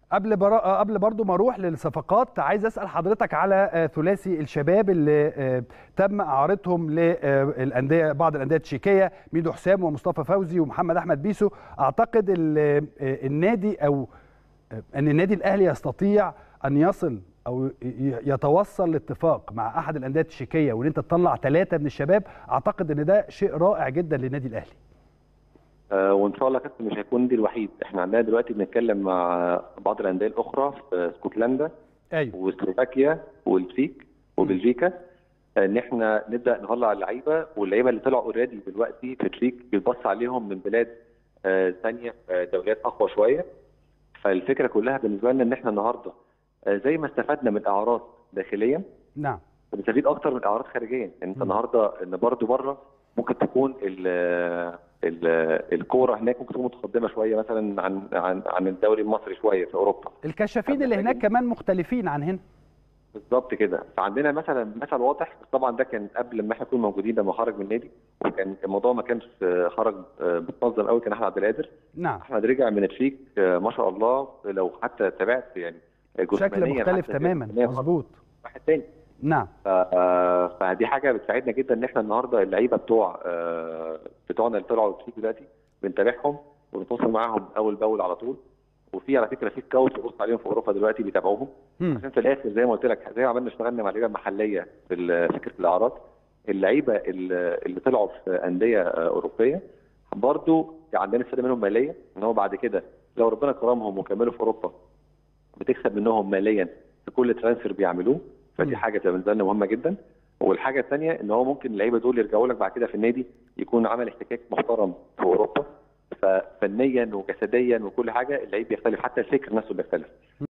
قبل برا... قبل برضو ما اروح للصفقات عايز اسال حضرتك على آه، ثلاثي الشباب اللي آه، تم اعارتهم للانديه بعض الانديه التشيكيه ميدو حسام ومصطفى فوزي ومحمد احمد بيسو اعتقد ال- آه، النادي او آه، ان النادي الاهلي يستطيع ان يصل او ي- يتوصل لاتفاق مع احد الانديه التشيكيه وان انت تطلع ثلاثه من الشباب اعتقد ان ده شيء رائع جدا للنادي الاهلي آه، وان شاء الله يا كابتن مش هيكون دي الوحيد احنا عندنا دلوقتي بنتكلم مع بعض الانديه الاخرى في اسكتلندا ايوه وسلوفاكيا والتشيك وبلجيكا ان احنا نبدا نطلع اللعيبه واللعيبه اللي طلعوا اوريدي دلوقتي في التشيك بيتبص عليهم من بلاد آه، ثانيه آه، دوريات اقوى شويه فالفكره كلها بالنسبه لنا ان احنا النهارده آه، زي ما استفدنا من اعراض داخليا نعم بنستفيد اكتر من اعراض خارجيا انت مم. النهارده ان برضه بره ممكن تكون ال ال الكوره هناك ممكن تكون متقدمه شويه مثلا عن عن عن الدوري المصري شويه في اوروبا الكشافين اللي هناك كمان مختلفين عن هنا بالظبط كده فعندنا مثلا مثل واضح بس طبعا ده كان قبل ما احنا نكون موجودين لما خرج من النادي وكان الموضوع ما كانش آه، خرج آه، متنظم قوي كان احمد عبد القادر نعم احمد رجع من التشيك آه، ما شاء الله لو حتى تابعت يعني شكل جسمانياً مختلف حتى تماما جسمانياً مظبوط واحد تاني نعم ف- آه، فدي حاجه بتساعدنا جدا ان احنا النهارده اللعيبه بتوع آه، بتوعنا اللي طلعوا التشيك دلوقتي بنتابعهم ونتواصل معاهم اول باول على طول وفي على فكره في سكاوت بيبص عليهم في اوروبا دلوقتي بيتابعوهم مم. عشان في الاخر زي ما قلت لك زي ما عملنا اشتغلنا مع اللعيبه المحليه في ال- فكره الاعراض اللعيبه اللي اللي طلعوا في انديه آه، اوروبيه برضو عندنا استفاده منهم ماليه ان هو بعد كده لو ربنا كرمهم وكملوا في اوروبا بتكسب منهم ماليا في كل ترانسفير بيعملوه مم. فدي حاجه تبقى بالنسبه لنا مهمه جدا والحاجه الثانيه ان هو ممكن اللعيبه دول يرجعوا لك بعد كده في النادي يكون عمل احتكاك محترم في اوروبا ففنيا وجسديا وكل حاجه اللعيب بيختلف حتى الفكر نفسه بيختلف